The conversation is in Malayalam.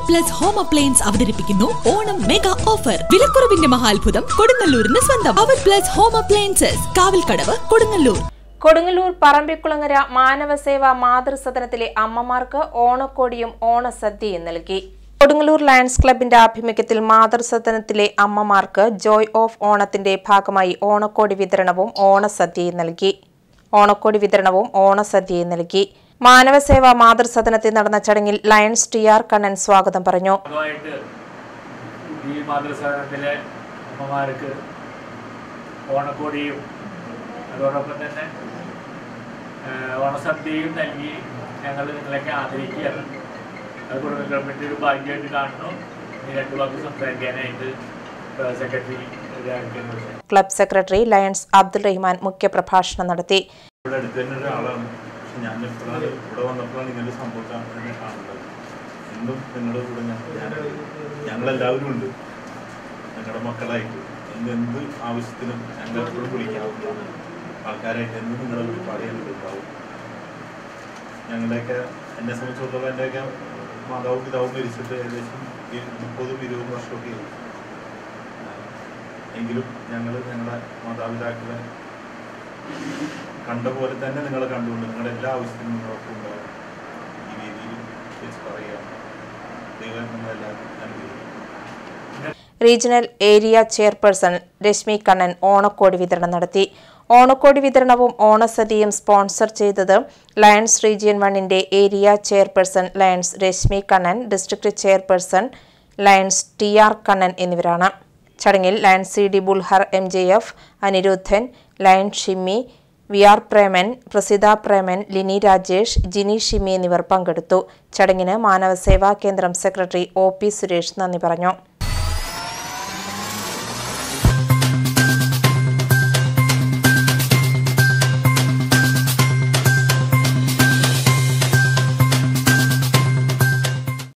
പ്ലസ് ഹോം അപ്ലയൻസ് അവതരിപ്പിക്കുന്നു ഓണം മെഗാ ഓഫർ വിലക്കുറവിന്റെ മഹാത്ഭുതം കൊടുങ്ങല്ലൂരിന് സ്വന്തം power plus home appliances Kavilkadavu Kodungallur Kodungallur Parambikulangara മാനവസേവാ മാതൃസദനത്തിലെ അമ്മമാർക്ക് ഓണക്കോടിയും ഓണസദ്യയും നൽകി കൊടുങ്ങല്ലൂർ ലയൺസ് ക്ലബിന്റെ ആഭിമുഖ്യത്തിൽ മാതൃസദനത്തിലെ അമ്മമാർക്ക് ജോയ് ഓഫ് ഓണത്തിന്റെ ഭാഗമായി ഓണക്കോടി വിതരണവും ഓണസദ്യയും നൽകി ഓണക്കോടി വിതരണവും ഓണസദ്യയും നൽകി മാനവസേവാ മാതൃസദനത്തിൽ നടന്ന ചടങ്ങിൽ ലയൺസ് ടി ആർ കണ്ണൻ സ്വാഗതം പറഞ്ഞു ഭാഗമായിട്ട് ഈ മാതൃസദനത്തിലെ അമ്മമാർക്ക് ഓണക്കോടിയും അതോടൊപ്പം തന്നെ ആ, ഓണസദ്യയും നൽകി ഞങ്ങൾ നിങ്ങളൊക്കെ ആദരിക്കുകയാണ് അത് കുടുംബ ഗവൺമെൻറ് ഒരു ഭാഗ്യമായിട്ട് കാണുന്നു ഈ രണ്ട് വാക്ക് സംസാരിക്കാനായിട്ട് സെക്രട്ടറി ഇതാക്കുന്നത് club secretary lions Abdul Rahman മുഖ്യപ്രഭാഷണം നടത്തി ഇവിടെ അടുത്ത് തന്നെ ഒരാളാണ് പക്ഷെ ഞാൻ എപ്പോഴാണ് ഇവിടെ വന്നപ്പോഴാണ് ഇങ്ങനെ സംഭവിച്ചാണ് എന്നെ കാണുന്നത് എന്നും നിങ്ങളുടെ കൂടെ ഞാൻ ഞാൻ ഞങ്ങളെല്ലാവരും ഉണ്ട് ഞങ്ങളുടെ മക്കളായിട്ട് എന്ത് എന്ത് ആവശ്യത്തിനും ഞങ്ങൾ എപ്പോഴും വിളിക്കാവുന്ന ആൾക്കാരായിട്ട് എന്നും നിങ്ങളുടെ ഒരു പാടിയുണ്ടാവും ഞങ്ങളുടെയൊക്കെ എന്നെ സംബന്ധിച്ചിടത്തോളം എൻ്റെയൊക്കെ മാതാവും പിതാവും മരിച്ചിട്ട് ഏകദേശം ഈ മുപ്പതും ഇരുപതും വർഷമൊക്കെ ആയി. എങ്കിലും ഞങ്ങൾ ഞങ്ങളുടെ മാതാപിതാക്കളെ കണ്ട പോലെ തന്നെ നിങ്ങൾ കണ്ടുകൊണ്ട് നിങ്ങളുടെ എല്ലാ ആവശ്യത്തിനും നിങ്ങളൊക്കെ ഉണ്ടാവും ഈ രീതിയിൽ വെച്ച് പറയുക ദൈവം നിങ്ങളെല്ലാവരും അനുഗ്രഹിക്കും regional area chairperson Reshmi Kannan ഓണക്കോടി വിതരണം നടത്തി ഓണക്കോടി വിതരണവും ഓണസദ്യയും സ്പോൺസർ ചെയ്തത് ലയൺസ് റീജിയൻ വണ്ണിന്റെ area chairperson lions Reshmi Kannan district chairperson lions T R Kannan എന്നിവരാണ് ചടങ്ങിൽ ലയൺസ് സി ഡി ബുൾഹർ M J F Aniruddhan lion Shimmy V R Preman പ്രസിദ്ധ പ്രേമൻ ലിനി രാജേഷ് ജിനി ഷിമ്മി എന്നിവർ പങ്കെടുത്തു ചടങ്ങിന് മാനവസേവാ കേന്ദ്രം സെക്രട്ടറി ഒ പി സുരേഷ് നന്ദി പറഞ്ഞു